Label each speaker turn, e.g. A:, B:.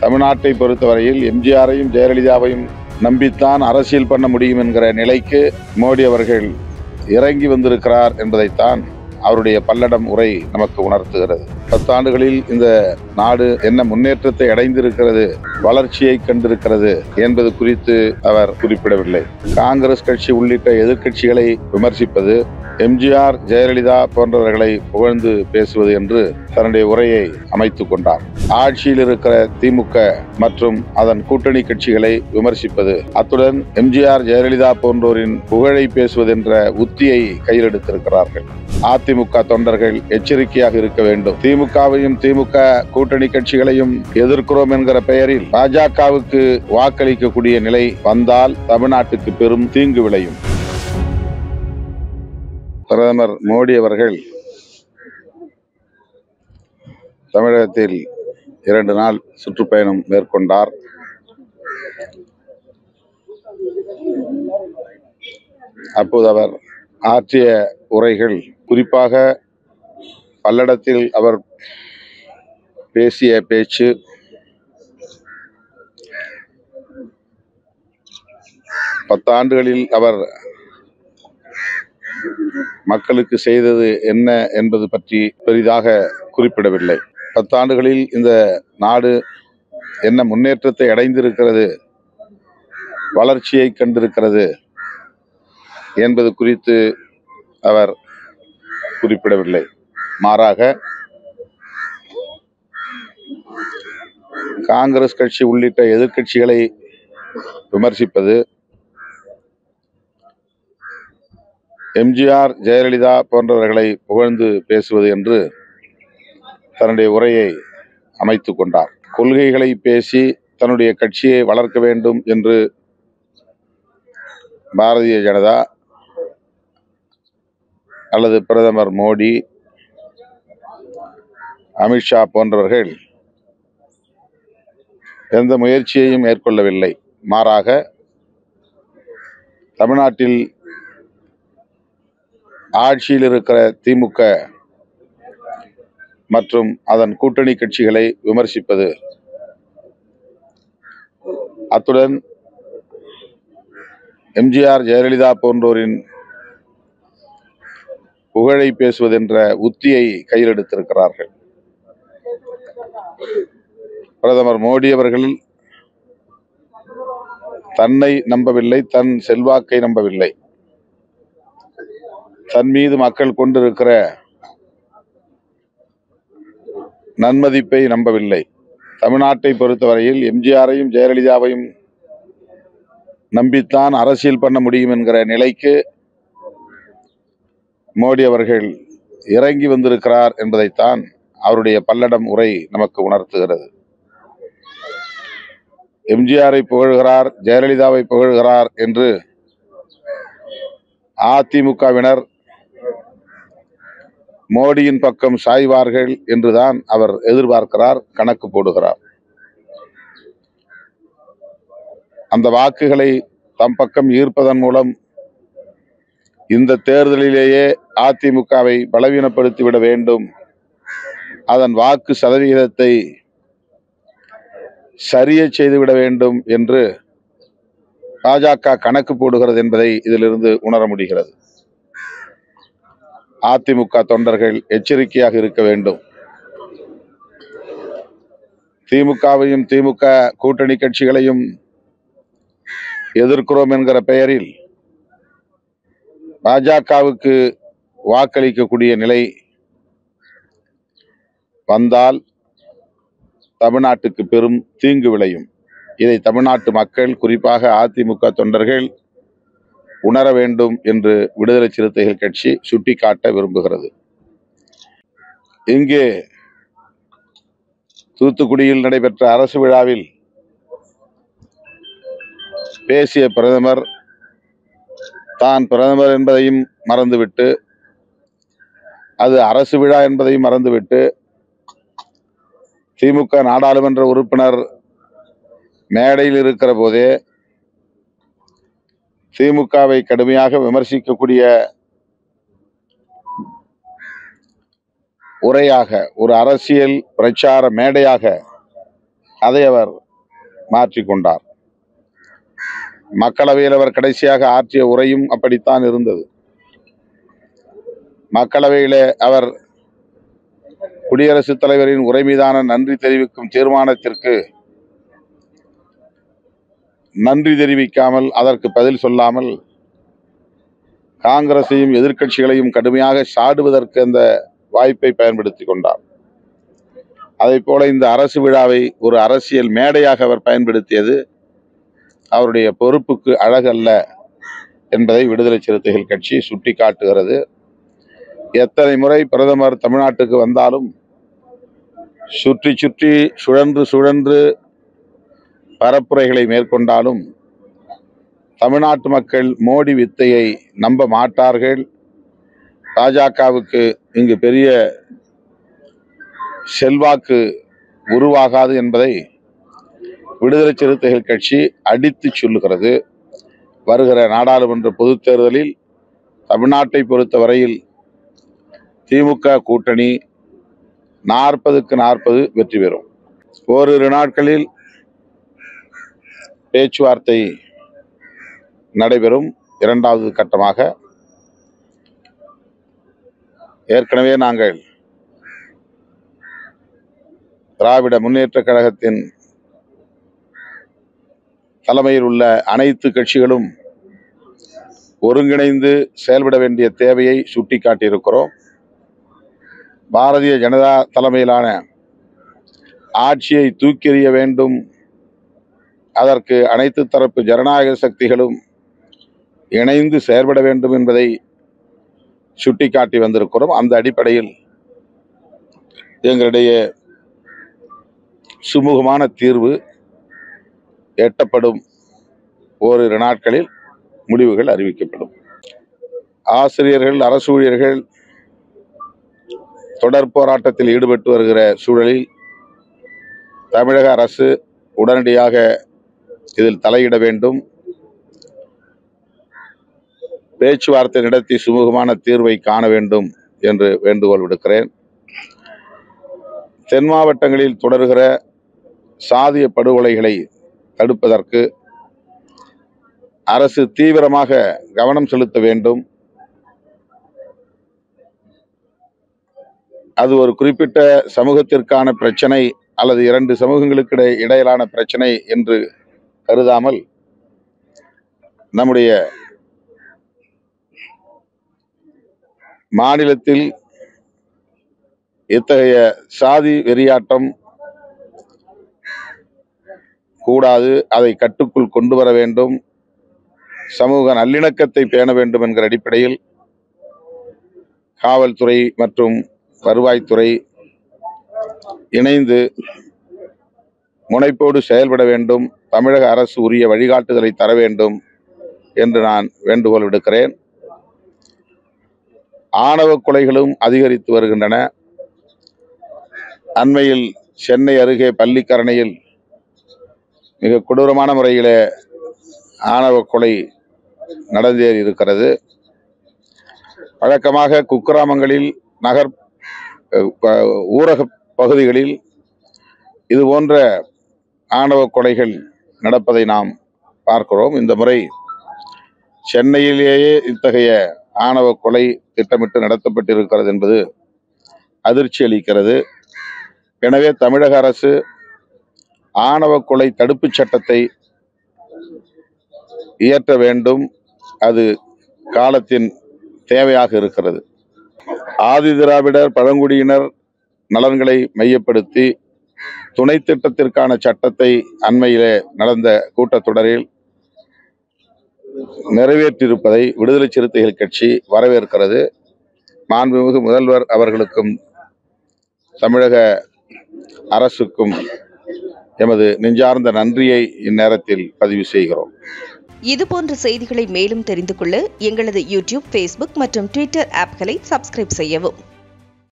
A: தமிழ்நாட்டை பொறுத்தவரையில் எம்ஜிஆரையும் ஜெயலலிதாவையும் நம்பித்தான் அரசியல் பண்ண முடியும் என்கிற நிலைக்கு மோடி அவர்கள் இறங்கி வந்திருக்கிறார் என்பதைத்தான் அவருடைய பல்லடம் உரை நமக்கு உணர்த்துகிறது பத்தாண்டுகளில் இந்த நாடு என்ன முன்னேற்றத்தை அடைந்திருக்கிறது வளர்ச்சியை கண்டிருக்கிறது என்பது குறித்து அவர் குறிப்பிடவில்லை காங்கிரஸ் கட்சி உள்ளிட்ட எதிர்க்கட்சிகளை விமர்சிப்பது எம்ஜிஆர் ஜெயலலிதா போன்றவர்களை புகழ்ந்து பேசுவது என்று தன்னுடைய உரையை அமைத்துக் கொண்டார் ஆட்சியில் இருக்கிற திமுக மற்றும் அதன் கூட்டணி கட்சிகளை விமர்சிப்பது அத்துடன் எம்ஜிஆர் ஜெயலலிதா போன்றோரின் புகழை பேசுவதென்ற உத்தியை கையில் எடுத்திருக்கிறார்கள் அதிமுக தொண்டர்கள் எச்சரிக்கையாக இருக்க வேண்டும் திமுகவையும் திமுக கூட்டணி கட்சிகளையும் எதிர்க்கிறோம் என்கிற பெயரில் பாஜகவுக்கு வாக்களிக்கக்கூடிய நிலை வந்தால் தமிழ்நாட்டுக்கு பெரும் தீங்கு விளையும் பிரதமர் மோடி அவர்கள் தமிழகத்தில் இரண்டு நாள் சுற்றுப்பயணம் மேற்கொண்டார் அப்போது அவர் ஆற்றிய உரைகள் குறிப்பாக பல்லடத்தில் அவர் பேசிய பேச்சு பத்தாண்டுகளில் அவர் மக்களுக்கு செய்தது என்ன என்பது பற்றி பெரிதாக குறிப்பிடவில்லை பத்தாண்டுகளில் இந்த நாடு என்ன முன்னேற்றத்தை அடைந்திருக்கிறது வளர்ச்சியை கண்டிருக்கிறது என்பது குறித்து அவர் குறிப்பிடவில்லை மாறாக காங்கிரஸ் கட்சி உள்ளிட்ட எதிர்க்கட்சிகளை விமர்சிப்பது எம்ஜிஆர் ஜெயலலிதா போன்றவர்களை புகழ்ந்து பேசுவது என்று தன்னுடைய உரையை அமைத்துக் கொண்டார் கொள்கைகளை பேசி தன்னுடைய கட்சியை வளர்க்க வேண்டும் என்று பாரதிய ஜனதா அல்லது பிரதமர் மோடி அமித்ஷா போன்றவர்கள் எந்த முயற்சியையும் மேற்கொள்ளவில்லை மாறாக தமிழ்நாட்டில் ஆட்சியில் இருக்கிற திமுக மற்றும் அதன் கூட்டணி கட்சிகளை விமர்சிப்பது அத்துடன் எம்ஜிஆர் ஜெயலலிதா போன்றோரின் புகழை பேசுவதென்ற உத்தியை கையில் எடுத்திருக்கிறார்கள் பிரதமர் மோடி அவர்கள் தன்னை நம்பவில்லை தன் செல்வாக்கை நம்பவில்லை தன் மீது மக்கள் கொண்டிருக்கிற நன்மதிப்பை நம்பவில்லை தமிழ்நாட்டை பொறுத்தவரையில் எம்ஜிஆரையும் ஜெயலலிதாவையும் நம்பித்தான் அரசியல் பண்ண முடியும் என்கிற நிலைக்கு மோடி அவர்கள் இறங்கி வந்திருக்கிறார் என்பதைத்தான் அவருடைய பல்லடம் உரை நமக்கு உணர்த்துகிறது எம்ஜிஆரை புகழ்கிறார் ஜெயலலிதாவை புகழ்கிறார் என்று அதிமுகவினர் மோடியின் பக்கம் சாய்வார்கள் என்றுதான் அவர் எதிர்பார்க்கிறார் கணக்கு போடுகிறார் அந்த வாக்குகளை தம் பக்கம் ஈர்ப்பதன் மூலம் இந்த தேர்தலிலேயே அதிமுகவை பலவீனப்படுத்திவிட வேண்டும் அதன் வாக்கு சதவிகிதத்தை சரிய செய்துவிட வேண்டும் என்று பாஜக கணக்கு போடுகிறது என்பதை இதிலிருந்து உணர முடிகிறது அதிமுக தொண்டர்கள் எச்சரிக்கையாக இருக்க வேண்டும் திமுகவையும் திமுக கூட்டணி கட்சிகளையும் எதிர்க்கிறோம் என்கிற பெயரில் பாஜகவுக்கு வாக்களிக்கக்கூடிய நிலை வந்தால் தமிழ்நாட்டுக்கு பெரும் தீங்கு விளையும் இதை தமிழ்நாட்டு மக்கள் குறிப்பாக அதிமுக தொண்டர்கள் உணர வேண்டும் என்று விடுதலை சிறுத்தைகள் கட்சி சுட்டிக்காட்ட விரும்புகிறது இங்கே தூத்துக்குடியில் நடைபெற்ற அரசு விழாவில் பேசிய பிரதமர் தான் பிரதமர் என்பதையும் மறந்துவிட்டு அது அரசு விழா என்பதையும் மறந்துவிட்டு திமுக நாடாளுமன்ற உறுப்பினர் மேடையில் இருக்கிற போதே திமுகவை கடுமையாக விமர்சிக்கக்கூடிய உரையாக ஒரு அரசியல் பிரச்சார மேடையாக அதை அவர் மாற்றிக்கொண்டார் மக்களவையில் அவர் கடைசியாக ஆற்றிய உரையும் அப்படித்தான் இருந்தது மக்களவையிலே அவர் குடியரசுத் தலைவரின் உரை மீதான நன்றி தெரிவிக்கும் தீர்மானத்திற்கு நன்றி தெரிவிக்காமல் அதற்கு பதில் சொல்லாமல் காங்கிரஸையும் எதிர்க்கட்சிகளையும் கடுமையாக சாடுவதற்கு அந்த வாய்ப்பை பயன்படுத்தி கொண்டார் அதை போல இந்த அரசு விழாவை ஒரு அரசியல் மேடையாக அவர் பயன்படுத்தியது அவருடைய பொறுப்புக்கு அழகல்ல என்பதை விடுதலை சிறுத்தைகள் கட்சி சுட்டி காட்டுகிறது எத்தனை முறை பிரதமர் தமிழ்நாட்டுக்கு வந்தாலும் சுற்றி சுற்றி சுழன்று சுழன்று பரப்புரைகளை மேற்கொண்டாலும் தமிழ்நாட்டு மக்கள் மோடி வித்தையை நம்ப மாட்டார்கள் பாஜகவுக்கு இங்கு பெரிய செல்வாக்கு உருவாகாது என்பதை விடுதலை சிறுத்தைகள் கட்சி அடித்து சொல்லுகிறது வருகிற நாடாளுமன்ற பொதுத் தேர்தலில் தமிழ்நாட்டை பொறுத்தவரையில் திமுக கூட்டணி நாற்பதுக்கு நாற்பது வெற்றி பெறும் ஓரிரு நாட்களில் பேச்சுவார்த்தை நடைபெறும் இரண்டாவது கட்டமாக ஏற்கனவே நாங்கள் திராவிட முன்னேற்ற கழகத்தின் தலைமையில் உள்ள அனைத்து கட்சிகளும் ஒருங்கிணைந்து செயல்பட வேண்டிய தேவையை சுட்டிக்காட்டியிருக்கிறோம் பாரதிய ஜனதா தலைமையிலான ஆட்சியை தூக்கி எறிய வேண்டும் அதற்கு அனைத்து தரப்பு ஜனநாயக சக்திகளும் இணைந்து செயல்பட வேண்டும் என்பதை சுட்டிக்காட்டி வந்திருக்கிறோம் அந்த அடிப்படையில் எங்களிடையே சுமூகமான தீர்வு எட்டப்படும் ஓரிரு நாட்களில் முடிவுகள் அறிவிக்கப்படும் ஆசிரியர்கள் அரசு ஊழியர்கள் தொடர் போராட்டத்தில் ஈடுபட்டு வருகிற சூழலில் தமிழக அரசு உடனடியாக இதில் தலையிட வேண்டும் பேச்சுவார்த்தை நடத்தி சுமூகமான தீர்வை காண வேண்டும் என்று வேண்டுகோள் விடுக்கிறேன் தென் மாவட்டங்களில் தொடர்கிற சாதிய படுகொலைகளை தடுப்பதற்கு அரசு தீவிரமாக கவனம் செலுத்த வேண்டும் அது ஒரு குறிப்பிட்ட சமூகத்திற்கான பிரச்சனை அல்லது இரண்டு சமூகங்களுக்கு இடை- இடையிலான பிரச்சனை என்று கருதாமல் நம்முடைய மாநிலத்தில் இத்தகைய சாதி வெறியாட்டம் கூடாது அதை கட்டுக்குள் கொண்டு வர வேண்டும் சமூக நல்லிணக்கத்தை பேண வேண்டும் என்கிற அடிப்படையில் காவல்துறை மற்றும் வருவாய்த்துறை இணைந்து முனைப்போடு செயல்பட வேண்டும் தமிழக அரசு உரிய வழிகாட்டுதலை தர வேண்டும் என்று நான் வேண்டுகோள் விடுக்கிறேன் ஆணவ கொலைகளும் அதிகரித்து வருகின்றன அண்மையில் சென்னை அருகே பள்ளிக்கரணையில் மிக கொடூரமான முறையிலே ஆணவ கொலை நடந்தேறி இருக்கிறது வழக்கமாக குக்கிராமங்களில் நகர் அஹ், ப- ஊரக பகுதிகளில் இது போன்ற ஆணவ கொலைகள் நடப்பதை நாம் பார்க்கிறோம் இந்த முறை சென்னையிலேயே இத்தகைய ஆணவ கொலை திட்டமிட்டு நடத்தப்பட்டிருக்கிறது என்பது அதிர்ச்சி அளிக்கிறது எனவே தமிழக அரசு ஆணவ கொலை தடுப்புச் சட்டத்தை இயற்ற வேண்டும் அது காலத்தின் தேவையாக இருக்கிறது ஆதி திராவிடர் பழங்குடியினர் நலன்களை மையப்படுத்தி துணை திட்டத்திற்கான சட்டத்தை அண்மையிலே நடந்த கூட்டத்தொடரில் நிறைவேற்றியிருப்பதை விடுதலை சிறுத்தைகள் கட்சி வரவேற்கிறது மாண்புமிகு முதல்வர் அவர்களுக்கும் தமிழக அரசுக்கும் எமது நெஞ்சார்ந்த நன்றியை இந்நேரத்தில் பதிவு செய்கிறோம்
B: இதுபோன்ற செய்திகளை மேலும் தெரிந்து கொள்ள எங்களது யூடியூப் ஃபேஸ்புக் மற்றும் ட்விட்டர் ஆப்களை சப்ஸ்கிரைப் செய்யவும்